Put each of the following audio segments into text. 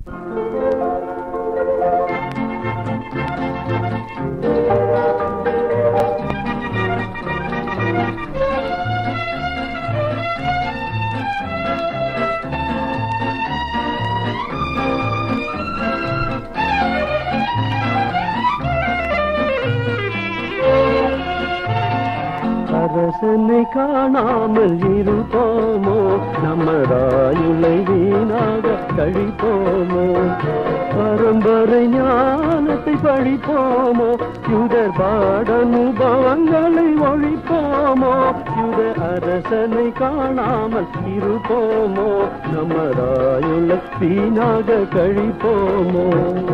அரசனை காணாமல் இருப்போமோ நம்ம ராயுளை வீணாக கழிப்போமோ பரம்பரை ஞானத்தை பழிப்போமோ யுதர் பாடனுபவங்களை ஒழிப்போமோ யுத அரசனை காணாமல் இருப்போமோ நம்ம ராயுளை வீணாக கழிப்போமோ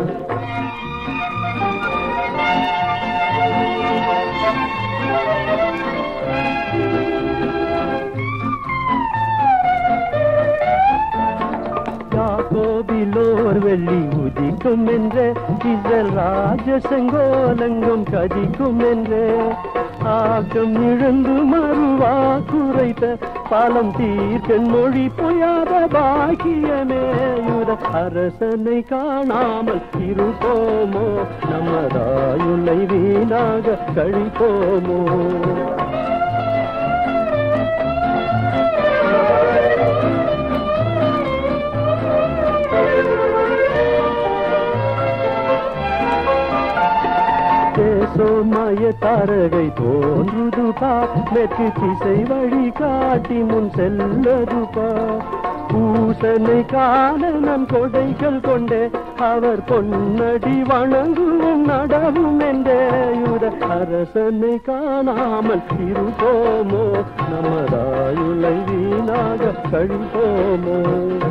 யாக்கோபிலோர் வெள்ளி உதிக்கும் என்றே இசல் ராஜ செங்கோலங்கும் கதிக்கும் என்றே ஆக்கம் இழந்து மறுவா குறைத்த பாலம் தீர்க்கன் மொழி பொய்யாத பாக்கியமே யுத அரசனை காணாமல் இருப்போமோ நமதாயுள்ளை வீணாக கழிப்போமோ தேசோமய தாரகை தோன்றுது பார் மெற்கு திசை வழி காட்டி முன் செல்லது பார் பூசனை காண நம் கொடைகள் கொண்டே அவர் பொன்னடி வணங்குவோம் நடவும் என்றே யுத அரசனை காணாமல் இருப்போமோ நமதாயுளை வீணாக கழிப்போமோ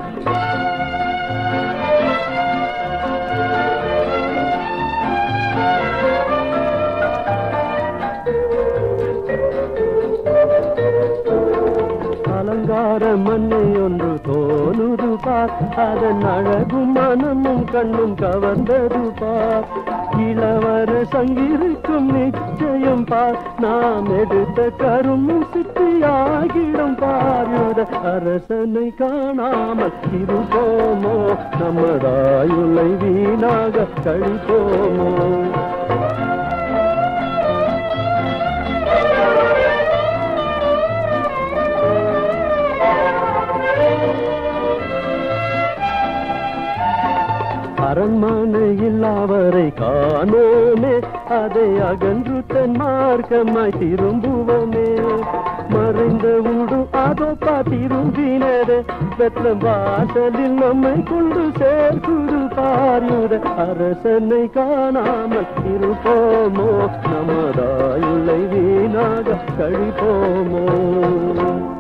அலங்கார மண்ணை ஒன்று தோணுது பார் அதன் அழகும் மனமும் கண்ணும் கவர்ந்தது பார் இளவர சங்கிருக்கும் நிச்சயம் பார் நாம் எடுத்த கரும்பும் சித்தியாகிடும் பார் அரசனை காணாமல் இருப்போமோ நமதாயுளை வீணாக கழிப்போமோ அரண்மனையில் அவரை காணோமே அதை அகன்று தன் மார்க்கமாய் திரும்புவோமே மறைந்த உடு அதோ திரும்பினரே பெற்ற வாசலில் நம்மை கொண்டு சேர்க்குது பாரியுத அரசனை காணாமல் இருப்போமோ நமதாயுள்ளை வீணாக கழிப்போமோ